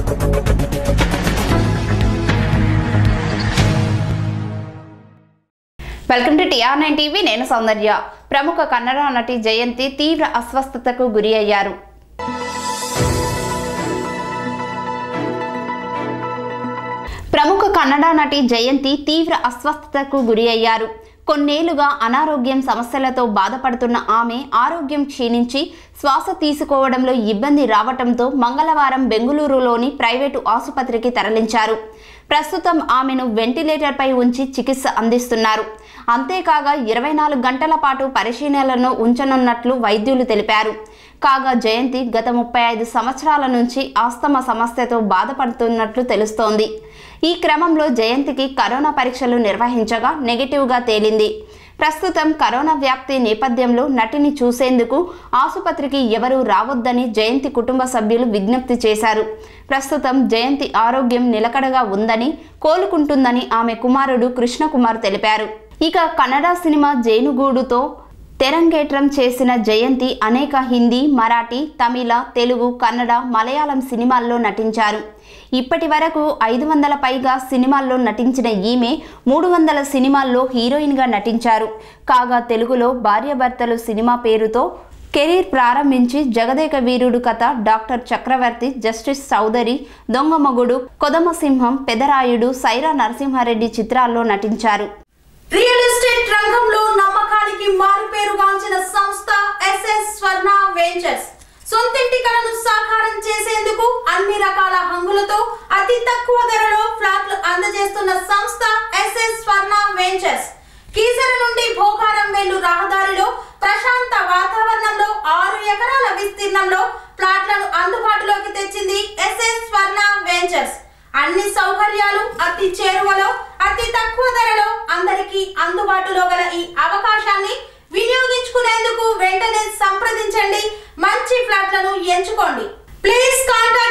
welcome to T R nine TV నేను సౌందర్య ప్రముఖ కన్నడ నటి జయంతి తీవ్ర అస్వస్థతకు గురి అయ్యారు ప్రముఖ కన్నడ నటి జయంతి తీవ్ర అస్వస్థతకు గురి అయ్యారు కొన్నేళ్లుగా అనారోగ్యం సమస్యలతో బాధపడుతున్న ఆమె ఆరోగ్యం క్షీణించి శ్వాస తీసుకోవడంలో ఇబ్బంది రావటంతో మంగళవారం బెంగళూరులోని ప్రైవేటు ఆసుపత్రికి తరలించారు ప్రస్తుతం ఆమెను వెంటిలేటర్పై ఉంచి చికిత్స అందిస్తున్నారు అంతేకాగా ఇరవై నాలుగు గంటల పాటు పరిశీలనలో ఉంచనున్నట్లు వైద్యులు తెలిపారు కాగా జయంతి గత ముప్పై ఐదు సంవత్సరాల నుంచి ఆస్తమా సమస్యతో బాధపడుతున్నట్లు తెలుస్తోంది ఈ క్రమంలో జయంతికి కరోనా పరీక్షలు నిర్వహించగా నెగిటివ్గా తేలింది ప్రస్తుతం కరోనా వ్యాప్తి నేపథ్యంలో నటిని చూసేందుకు ఆసుపత్రికి ఎవరూ రావద్దని జయంతి కుటుంబ సభ్యులు విజ్ఞప్తి చేశారు ప్రస్తుతం జయంతి ఆరోగ్యం నిలకడగా ఉందని కోలుకుంటుందని ఆమె కుమారుడు కృష్ణకుమార్ తెలిపారు ఇక కన్నడ సినిమా జేనుగూడుతో తెరంగేట్రం చేసిన జయంతి అనేక హిందీ మరాఠీ తమిళ తెలుగు కన్నడ మలయాళం సినిమాల్లో నటించారు ఇప్పటి వరకు ఐదు వందల పైగా సినిమాల్లో నటించిన ఈమె మూడు వందల సినిమాల్లో హీరోయిన్గా నటించారు కాగా తెలుగులో భార్యాభర్తలు సినిమా పేరుతో కెరీర్ ప్రారంభించి జగదేక వీరుడు కథ డాక్టర్ చక్రవర్తి జస్టిస్ చౌదరి దొంగమొగుడు కొదమసింహం పెదరాయుడు సైరా నరసింహారెడ్డి చిత్రాల్లో నటించారు రియల్ ఎస్టేట్ రంగంలో నమ్మకానికి మారుపేరుగాంచిన సంస్థ ఎస్ఎస్ స్వర్ణ వెంచర్స్ సొంతింటి కలను సాకారం చేసేందుకు అన్ని రకాల హంగులతో అతి తక్కువ ధరలో ఫ్లాట్లు అందజేస్తున్న సంస్థ ఎస్ఎస్ స్వర్ణ వెంచర్స్ కీసర నుండి భోగారం వెళ్ళు రహదారిలో ప్రశాంత వాతావరణంలో ఆరు ఎకరాల విస్తీర్ణంలో ప్లాట్లను అందుబాటులోకి తెచ్చింది ఎస్ఎస్ స్వర్ణ వెంచర్స్ అన్ని సౌకర్యాలు అతి చేరువలో అతి తక్కువ ధరలో అందరికీ అందుబాటులో గల ఈ అవకాశాన్ని వినియోగించుకునేందుకు వెంటనే సంప్రదించండి మంచి ఫ్లాట్లను ఎంచుకోండి ప్లీజ్ కాంటాక్ట్